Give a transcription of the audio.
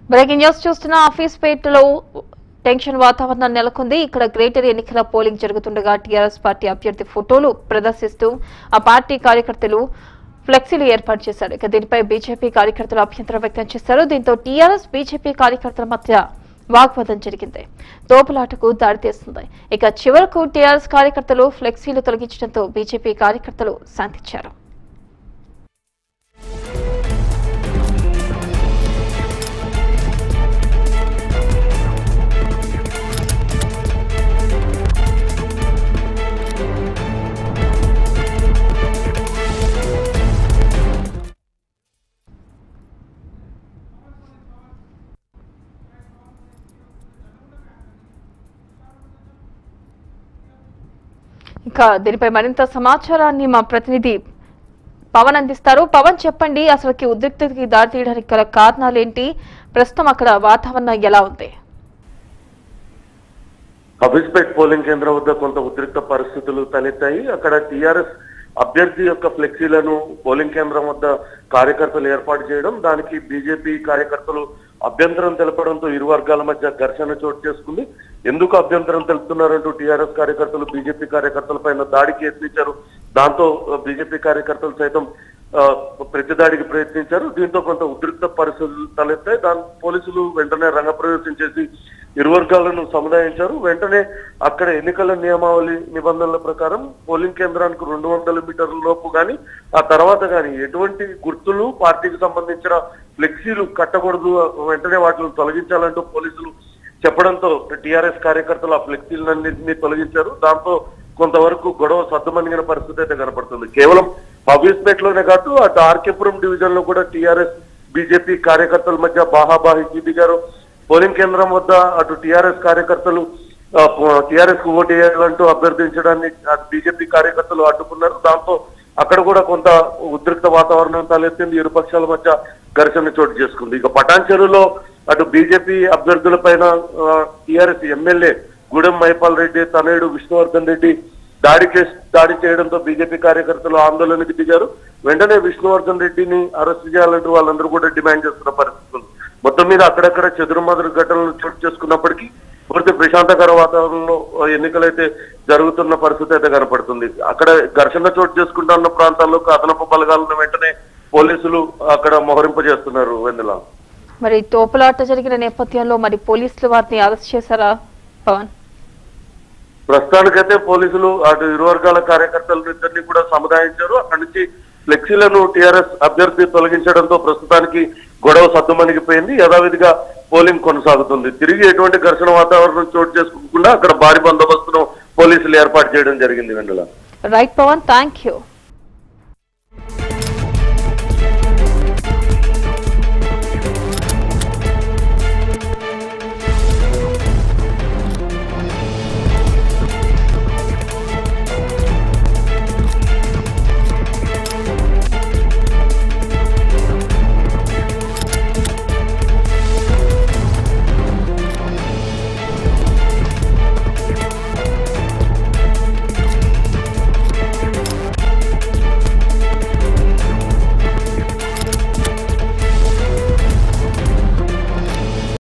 breaking news చూస్తున్న ఆఫీస్ పేటలో టెన్షన్ వాతావరణం నెలకొంది ఇక్కడ గ్రేటర్ ఎన్నికల పోలింగ్ జరుగుతుండగా టీఆర్ఎస్ పార్టీ అభ్యర్థి ఫోటోలు ప్రదర్శిస్తూ ఆ పార్టీ కార్యకర్తలు ఫ్లెక్సీలు ఏర్పాటు చేశారు ఇక దీనిపై బీజేపీ కార్యకర్తలు అభ్యంతరం వ్యక్తం చేశారు దీంతో టీఆర్ఎస్ బీజేపీ కార్యకర్తల మధ్య వాగ్వాదం జరిగింది తోపులాటకు దారితీస్తుంది ఇక చివరకు టీఆర్ఎస్ కార్యకర్తలు ఫ్లెక్సీలు తొలగించడంతో బీజేపీ కార్యకర్తలు శాంతించారు ఇంకా దీనిపై మరింత సమాచారాన్ని మా ప్రతినిధి పవన్ అందిస్తారు పవన్ చెప్పండి అసలుకి ఉద్రిక్తతకి దారి తీయడానికి గల కారణాలు ఏంటి ప్రస్తుతం అక్కడ వాతావరణం ఎలా ఉంది హబీస్పేట్ పోలింగ్ కేంద్రం వద్ద కొంత ఉద్రిక్త పరిస్థితులు తలెత్తాయి అక్కడ టీఆర్ఎస్ అభ్యర్థి యొక్క ఫ్లెక్సీలను పోలింగ్ కేంద్రం వద్ద కార్యకర్తలు ఏర్పాటు చేయడం దానికి బీజేపీ కార్యకర్తలు అభ్యంతరం తెలపడంతో ఇరు వర్గాల మధ్య ఘర్షణ చోటు చేసుకుంది ఎందుకు అభ్యంతరం తెలుపుతున్నారంటూ టీఆర్ఎస్ కార్యకర్తలు బీజేపీ కార్యకర్తల పైన దాడికి యత్నించారు దాంతో బీజేపీ కార్యకర్తలు సైతం ఆ, ప్రతిదాడికి ప్రయత్నించారు దీంతో కొంత ఉద్రిక్త పరిస్థితులు తలెత్తాయి దాని పోలీసులు వెంటనే రంగప్రవేశం చేసి ఇరు వర్గాలను సముదాయించారు వెంటనే అక్కడ ఎన్నికల నియమావళి నిబంధనల ప్రకారం పోలింగ్ కేంద్రానికి రెండు వందల మీటర్ల లోపు కానీ ఆ తర్వాత కానీ ఎటువంటి గుర్తులు పార్టీకి సంబంధించిన ఫ్లెక్సీలు కట్టకూడదు వెంటనే వాటిని తొలగించాలంటూ పోలీసులు చెప్పడంతో టీఆర్ఎస్ కార్యకర్తలు ఆ ఫ్లెక్సీలన్నింటినీ తొలగించారు దాంతో కొంతవరకు గొడవ సద్దుమణిగిన పరిస్థితి అయితే కనపడుతుంది కేవలం హబీస్పేట్ లోనే కాదు అటు ఆర్కేపురం డివిజన్ లో కూడా టీఆర్ఎస్ బీజేపీ కార్యకర్తల మధ్య బాహాబాహికి దిగారు పోలింగ్ కేంద్రం వద్ద అటు టీఆర్ఎస్ కార్యకర్తలు టీఆర్ఎస్ కు ఓటు వేయాలంటూ అభ్యర్థించడాన్ని బీజేపీ కార్యకర్తలు అడ్డుకున్నారు దాంతో అక్కడ కూడా కొంత ఉద్రిక్త వాతావరణం తలెత్తింది ఇరు పక్షాల మధ్య ఘర్షణ చోటు చేసుకుంది ఇక పటాన్చెరులో అటు బీజేపీ అభ్యర్థుల పైన టీఆర్ఎస్ ఎమ్మెల్యే గూడెం మైపాల్ రెడ్డి తనయుడు విష్ణువర్ధన్ రెడ్డి దాడి చేసి దాడి చేయడంతో బీజేపీ కార్యకర్తలు ఆందోళనకు దిగారు వెంటనే విష్ణువర్ధన్ రెడ్డిని అరెస్ట్ చేయాలంటూ వాళ్ళందరూ కూడా డిమాండ్ చేస్తున్న పరిస్థితి ఉంది మొత్తం మీద అక్కడక్కడ చెదురుమదురు ఘటనలు చోటు చేసుకున్నప్పటికీ పూర్తి ప్రశాంతకర వాతావరణంలో ఎన్నికలైతే జరుగుతున్న పరిస్థితి అయితే కనపడుతుంది అక్కడ ఘర్షణ చోటు చేసుకుంటున్న ప్రాంతాల్లో అదనపు బలగాలను వెంటనే పోలీసులు అక్కడ మోహరింప చేస్తున్నారు వెన్నెల మరి తోపులాట జరిగిన నేపథ్యంలో మరి పోలీసులు వారిని అరెస్ట్ చేశారా పవన్ ప్రస్తుతానికైతే పోలీసులు అటు ఇరు వర్గాల కార్యకర్తలను ఇద్దరిని కూడా సముదాయించారు అక్కడి నుంచి ఫ్లెక్సీలను టీఆర్ఎస్ అభ్యర్థి తొలగించడంతో ప్రస్తుతానికి గొడవ సద్దుమణిగిపోయింది యథావిధిగా పోలింగ్ కొనసాగుతుంది తిరిగి ఎటువంటి ఘర్షణ వాతావరణం చోటు చేసుకోకుండా అక్కడ భారీ బందోబస్తును పోలీసులు ఏర్పాటు చేయడం జరిగింది వెండల రైట్ పవన్ థ్యాంక్ యూ